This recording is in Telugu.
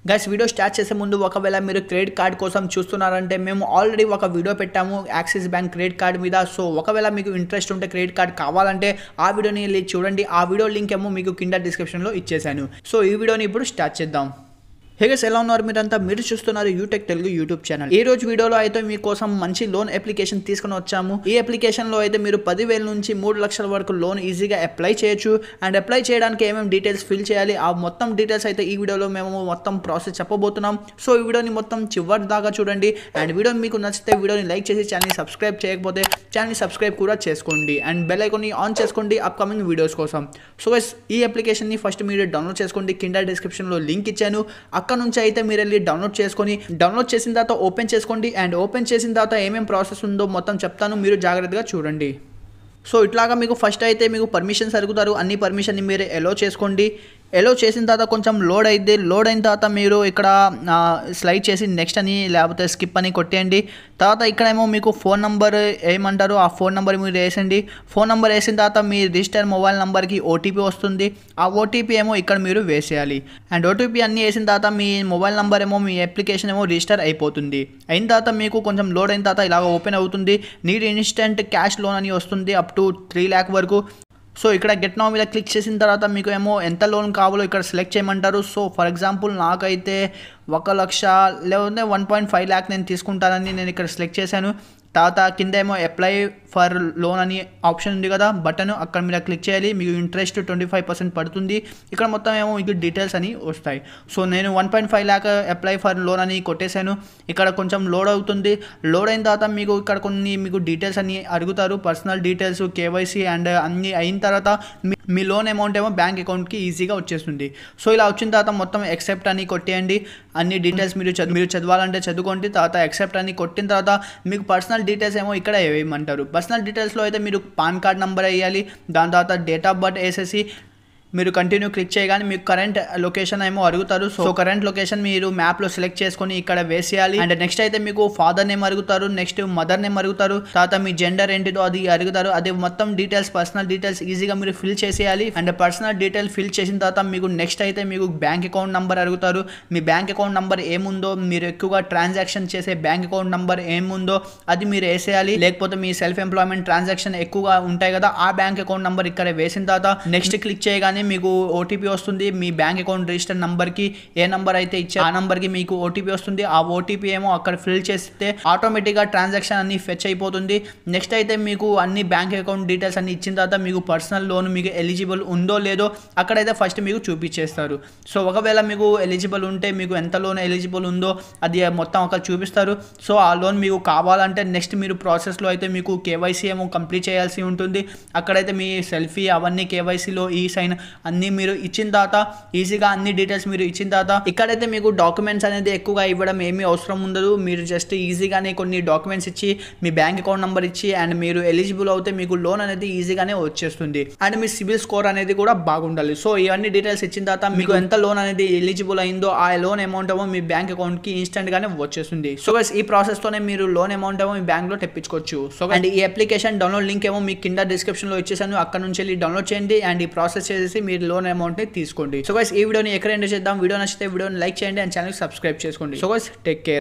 గైస్ వీడియో స్టార్ట్ చేసే ముందు ఒకవేళ మీరు క్రెడిట్ కార్డ్ కోసం చూస్తున్నారంటే మేము ఆల్రెడీ ఒక వీడియో పెట్టాము యాక్సిస్ బ్యాంక్ క్రెడిట్ కార్డ్ మీద సో ఒకవేళ మీకు ఇంట్రెస్ట్ ఉంటే క్రెడిట్ కార్డ్ కావాలంటే ఆ వీడియోని వెళ్ళి చూడండి ఆ వీడియో లింక్ ఏమో మీకు కింద డిస్క్రిప్షన్లో ఇచ్చేసాను సో ఈ వీడియోని ఇప్పుడు స్టార్ట్ చేద్దాం హేగస్ ఎలా ఉన్నారు మీరంతా మీరు చూస్తున్నారు యూటెక్ తెలుగు యూట్యూబ్ ఛానల్ ఈ రోజు వీడియోలో అయితే మీకోసం మంచి లోన్ అప్లికేషన్ తీసుకుని వచ్చాము ఈ అప్లికేషన్ లో అయితే మీరు పదివేల నుంచి మూడు లక్షల వరకు లోన్ ఈజీగా అప్లై చేయొచ్చు అండ్ అప్లై చేయడానికి ఏమేమి డీటెయిల్స్ ఫిల్ చేయాలి ఆ మొత్తం డీటెయిల్స్ అయితే ఈ వీడియోలో మేము మొత్తం ప్రాసెస్ చెప్పబోతున్నాం సో ఈ వీడియోని మొత్తం చివరి దాకా చూడండి అండ్ వీడియో మీకు నచ్చితే వీడియోని లైక్ చేసి ఛానల్ని సబ్స్క్రైబ్ చేయకపోతే ఛానల్ని సబ్స్క్రైబ్ కూడా చేసుకోండి అండ్ బెల్ ఐకాన్ని ఆన్ చేసుకోండి అప్కమింగ్ వీడియోస్ కోసం సో గైస్ ఈ అప్లికేషన్ని ఫస్ట్ మీరు డౌన్లోడ్ చేసుకోండి కింద డిస్క్రిప్షన్లో లింక్ ఇచ్చాను అక్కడ నుంచి అయితే మీరు వెళ్ళి డౌన్లోడ్ చేసుకొని డౌన్లోడ్ చేసిన తర్వాత ఓపెన్ చేసుకోండి అండ్ ఓపెన్ చేసిన తర్వాత ఏమేం ప్రాసెస్ ఉందో మొత్తం చెప్తాను మీరు జాగ్రత్తగా చూడండి సో ఇట్లాగా మీకు ఫస్ట్ అయితే మీకు పర్మిషన్స్ అడుగుతారు అన్ని పర్మిషన్ని మీరు ఎలో చేసుకోండి ఎలో చేసిన తర్వాత కొంచెం లోడ్ అయితే లోడ్ అయిన తర్వాత మీరు ఇక్కడ స్లైడ్ చేసి నెక్స్ట్ అని లేకపోతే స్కిప్ అని కొట్టేయండి తర్వాత ఇక్కడేమో మీకు ఫోన్ నెంబర్ ఏమంటారు ఆ ఫోన్ నెంబర్ మీరు వేసండి ఫోన్ నెంబర్ వేసిన తర్వాత మీ రిజిస్టర్ మొబైల్ నెంబర్కి ఓటీపీ వస్తుంది ఆ ఓటీపీ ఏమో ఇక్కడ మీరు వేసేయాలి అండ్ ఓటీపీ అన్నీ వేసిన తర్వాత మీ మొబైల్ నెంబర్ ఏమో మీ అప్లికేషన్ ఏమో రిజిస్టర్ అయిపోతుంది అయిన తర్వాత మీకు కొంచెం లోడ్ అయిన తర్వాత ఇలాగ ఓపెన్ అవుతుంది నీడ్ ఇన్స్టెంట్ క్యాష్ లోన్ అని వస్తుంది అప్ టు త్రీ ల్యాక్ వరకు సో ఇక్కడ గెట్ నౌ మీద క్లిక్ చేసిన తర్వాత మీకు ఏమో ఎంత లోన్ కావాలో ఇక్కడ సెలెక్ట్ చేయమంటారు సో ఫర్ ఎగ్జాంపుల్ నాకైతే ఒక లక్ష లేదంటే వన్ పాయింట్ ఫైవ్ ల్యాక్ నేను తీసుకుంటానని నేను ఇక్కడ సెలెక్ట్ చేశాను తర్వాత కింద ఏమో అప్లై ఫర్ లోన్ అని ఆప్షన్ ఉంది కదా బటన్ అక్కడ మీరు క్లిక్ చేయాలి మీకు ఇంట్రెస్ట్ ట్వంటీ ఫైవ్ పర్సెంట్ పడుతుంది ఇక్కడ మొత్తం ఏమో మీకు డీటెయిల్స్ అని వస్తాయి సో నేను one point five lakh apply for loan అని కొట్టేశాను ఇక్కడ కొంచెం లోడ్ అవుతుంది లోడ్ అయిన తర్వాత మీకు ఇక్కడ కొన్ని మీకు డీటెయిల్స్ అని అడుగుతారు పర్సనల్ డీటెయిల్స్ కేవైసీ అండ్ అన్ని అయిన తర్వాత మీ మీ లోన్ అమౌంట్ ఏమో బ్యాంక్ అకౌంట్కి ఈజీగా వచ్చేస్తుంది సో ఇలా వచ్చిన తర్వాత మొత్తం ఎక్సెప్ట్ అని కొట్టేయండి అన్ని డీటెయిల్స్ మీరు చదువు మీరు చదవాలంటే చదువుకోండి తర్వాత ఎక్సెప్ట్ అని కొట్టిన తర్వాత మీకు పర్సనల్ డీటెయిల్స్ ఏమో ఇక్కడ వేయమంటారు పర్సనల్ డీటెయిల్స్లో అయితే మీరు పాన్ కార్డ్ నెంబర్ వేయాలి దాని తర్వాత డేట్ ఆఫ్ బర్త్ వేసేసి మీరు కంటిన్యూ క్లిక్ చేయగానే మీకు కరెంట్ లొకేషన్ ఏమో అడుగుతారు సో కరెంట్ లొకేషన్ మీరు మ్యాప్లో సెలెక్ట్ చేసుకొని ఇక్కడ వేసేయాలి అండ్ నెక్స్ట్ అయితే మీకు ఫాదర్ నేమ్ అడుగుతారు నెక్స్ట్ మదర్ నేమ్ అడుగుతారు తర్వాత మీ జెండర్ ఏంటిదో అది అడుగుతారు అది మొత్తం డీటెయిల్స్ పర్సనల్ డీటెయిల్స్ ఈజీగా మీరు ఫిల్ చేసేయాలి అండ్ పర్సనల్ డీటెయిల్ ఫిల్ చేసిన తర్వాత మీకు నెక్స్ట్ అయితే మీకు బ్యాంక్ అకౌంట్ నెంబర్ అడుగుతారు మీ బ్యాంక్ అకౌంట్ నెంబర్ ఏముందో మీరు ఎక్కువగా ట్రాన్సాక్షన్ చేసే బ్యాంక్ అకౌంట్ నెంబర్ ఏముందో అది మీరు వేసేయాలి లేకపోతే మీ సెల్ఫ్ ఎంప్లాయ్మెంట్ ట్రాన్సాక్షన్ ఎక్కువగా ఉంటాయి కదా ఆ బ్యాంక్ అకౌంట్ నెంబర్ ఇక్కడ వేసిన తర్వాత నెక్స్ట్ క్లిక్ చేయగానే మీకు ఓటీపీ వస్తుంది మీ బ్యాంక్ అకౌంట్ రిజిస్టర్ నంబర్కి ఏ నంబర్ అయితే ఇచ్చే ఆ నంబర్కి మీకు ఓటీపీ వస్తుంది ఆ ఓటీపీ ఏమో అక్కడ ఫిల్ చేస్తే ఆటోమేటిక్గా ట్రాన్సాక్షన్ అన్ని ఫెచ్ అయిపోతుంది నెక్స్ట్ అయితే మీకు అన్ని బ్యాంక్ అకౌంట్ డీటెయిల్స్ అన్ని ఇచ్చిన తర్వాత మీకు పర్సనల్ లోన్ మీకు ఎలిజిబుల్ ఉందో లేదో అక్కడైతే ఫస్ట్ మీకు చూపించేస్తారు సో ఒకవేళ మీకు ఎలిజిబుల్ ఉంటే మీకు ఎంత లోన్ ఎలిజిబుల్ ఉందో అది మొత్తం అక్కడ చూపిస్తారు సో ఆ లోన్ మీకు కావాలంటే నెక్స్ట్ మీరు ప్రాసెస్లో అయితే మీకు కేవైసీ ఏమో కంప్లీట్ చేయాల్సి ఉంటుంది అక్కడైతే మీ సెల్ఫీ అవన్నీ కేవైసీలో ఈ సైన్ అన్నీ మీరు ఇచ్చిన తర్వాత ఈజీగా అన్ని డీటెయిల్స్ మీరు ఇచ్చిన తర్వాత ఇక్కడైతే మీకు డాక్యుమెంట్స్ అనేది ఎక్కువగా ఇవ్వడం ఏమీ అవసరం ఉండదు మీరు జస్ట్ ఈజీగానే కొన్ని డాక్యుమెంట్స్ ఇచ్చి మీ బ్యాంక్ అకౌంట్ నెంబర్ ఇచ్చి అండ్ మీరు ఎలిజిబుల్ అవుతే మీకు లోన్ అనేది ఈజీగానే వచ్చేస్తుంది అండ్ మీ సిబిల్ స్కోర్ అనేది కూడా బాగుండాలి సో ఇవన్నీ డీటెయిల్స్ ఇచ్చిన తర్వాత మీకు ఎంత లోన్ అనేది ఎలిజిబుల్ అయిందో ఆ లోన్ అమౌంట్ ఏమో మీ బ్యాంక్ అకౌంట్కి ఇన్స్టెంట్ గానే వచ్చేస్తుంది సో గైస్ ఈ ప్రాసెస్ తోనే మీరు లోన్ అమౌంట్ ఏమో మీ బ్యాంక్ లో తెప్పించుకోవచ్చు సో అండ్ ఈ అప్లికేషన్ డౌన్లోడ్ లింక్ ఏమో మీ కింద డిస్క్రిప్షన్ లో ఇచ్చేసాను అక్కడ నుంచి వెళ్ళి డౌన్లోడ్ చేయండి అండ్ ఈ ప్రాసెస్ చేసి మీరు లోన్ అమౌంట్ ని తీసుకోండి సో గైస్ ఈ వీడియోని ఎక్కడ ఎండ్ చేద్దాం వీడియో నచ్చితే వీడియోని లైక్ చేయండి అండ్ ఛానల్ సబ్స్క్రైబ్ చేసుకోండి సో గైస్ టేక్ కేర్